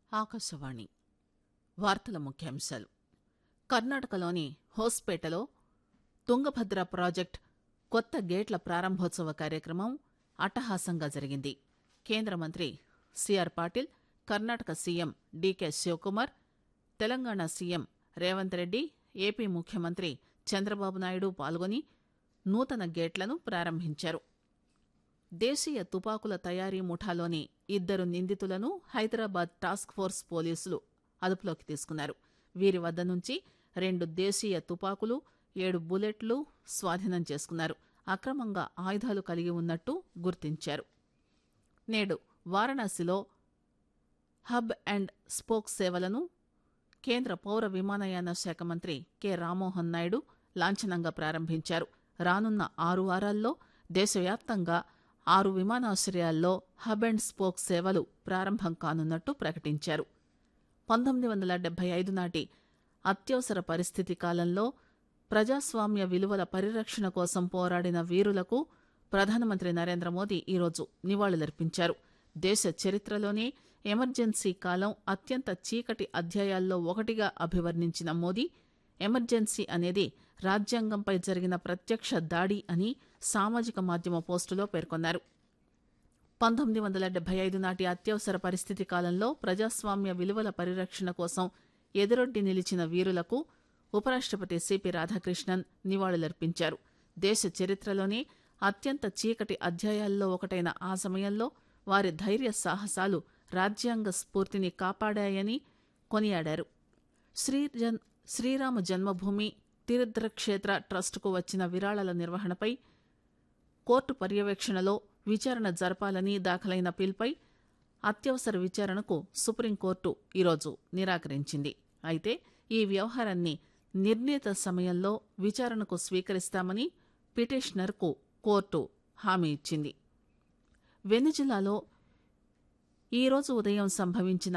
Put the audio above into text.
ఆకాశవాణి వార్తల ముఖ్యాంశాలు కర్ణాటకలోని హోస్పేటలో తుంగభద్ర ప్రాజెక్టు కొత్త గేట్ల ప్రారంభోత్సవ కార్యక్రమం అట్టహాసంగా జరిగింది కేంద్ర మంత్రి CR Patil Karnataka CM DK Shivakumar Telangana CM Revanth Reddy AP ముఖ్యమంత్రి చంద్రబాబు నాయుడు పాల్గొని నూతన గేట్లను ప్రారంభించారు దేశీయ తుపాకుల తయారీ ముఠాలోని ఇద్దరు నిందితులను హైదరాబాద్ టాస్క్ ఫోర్స్ పోలీసులు అదుపులోకి తీసుకున్నారు వీరి వద్ద నుంచి రెండు దేశీయ తుపాకులు ఏడు బుల్లెట్లు స్వాధీనం చేసుకున్నారు అక్రమంగా ఆయుధాలు కలిగి ఉన్నట్టు గుర్తించారు నేడు వారణాసిలో హబ్ అండ్ స్పోక్ సేవలను కేంద్ర పౌర విమానయాన శాఖ మంత్రి కె రామ్మోహన్ నాయుడు లాంఛనంగా ప్రారంభించారు రానున్న ఆరు వారాల్లో దేశవ్యాప్తంగా ఆరు విమానాశ్రయాల్లో హబ్ అండ్ స్పోక్ సేవలు ప్రారంభం కానున్నట్టు ప్రకటించారు పంతొమ్మిది వందల డెబ్బై ఐదు నాటి అత్యవసర పరిస్థితి కాలంలో ప్రజాస్వామ్య విలువల పరిరక్షణ కోసం పోరాడిన వీరులకు ప్రధానమంత్రి నరేంద్ర మోదీ ఈరోజు నివాళులర్పించారు దేశ చరిత్రలోనే ఎమర్జెన్సీ కాలం అత్యంత చీకటి అధ్యాయాల్లో ఒకటిగా అభివర్ణించిన మోదీ ఎమర్జెన్సీ అనేది రాజ్యాంగంపై జరిగిన ప్రత్యక్ష దాడి అని సామాజిక మాధ్యమ పోస్టులో పేర్కొన్నారు పంతొమ్మిది వందల డెబ్బై ఐదు నాటి అత్యవసర పరిస్థితి కాలంలో ప్రజాస్వామ్య విలువల పరిరక్షణ కోసం ఎదురొడ్డి నిలిచిన వీరులకు ఉపరాష్టపతి సిపి రాధాకృష్ణన్ నివాళులర్పించారు దేశ చరిత్రలోనే అత్యంత చీకటి అధ్యాయాల్లో ఒకటైన ఆ సమయంలో వారి ధైర్య సాహసాలు రాజ్యాంగ స్ఫూర్తిని కాపాడాయని కొనియాడారు శ్రీజన్ శ్రీరామ జన్మభూమి తీర్థక్షేత్ర ట్రస్టుకు వచ్చిన విరాళాల నిర్వహణపై కోర్టు పర్యవేక్షణలో విచారణ జరపాలని దాఖలైన పిల్పై అత్యవసర విచారణకు సుప్రీంకోర్టు ఈరోజు నిరాకరించింది అయితే ఈ వ్యవహారాన్ని నిర్ణీత సమయంలో విచారణకు స్వీకరిస్తామని పిటిషనర్కు కోర్టు హామీ ఇచ్చింది వెనిజులాలో ఈరోజు ఉదయం సంభవించిన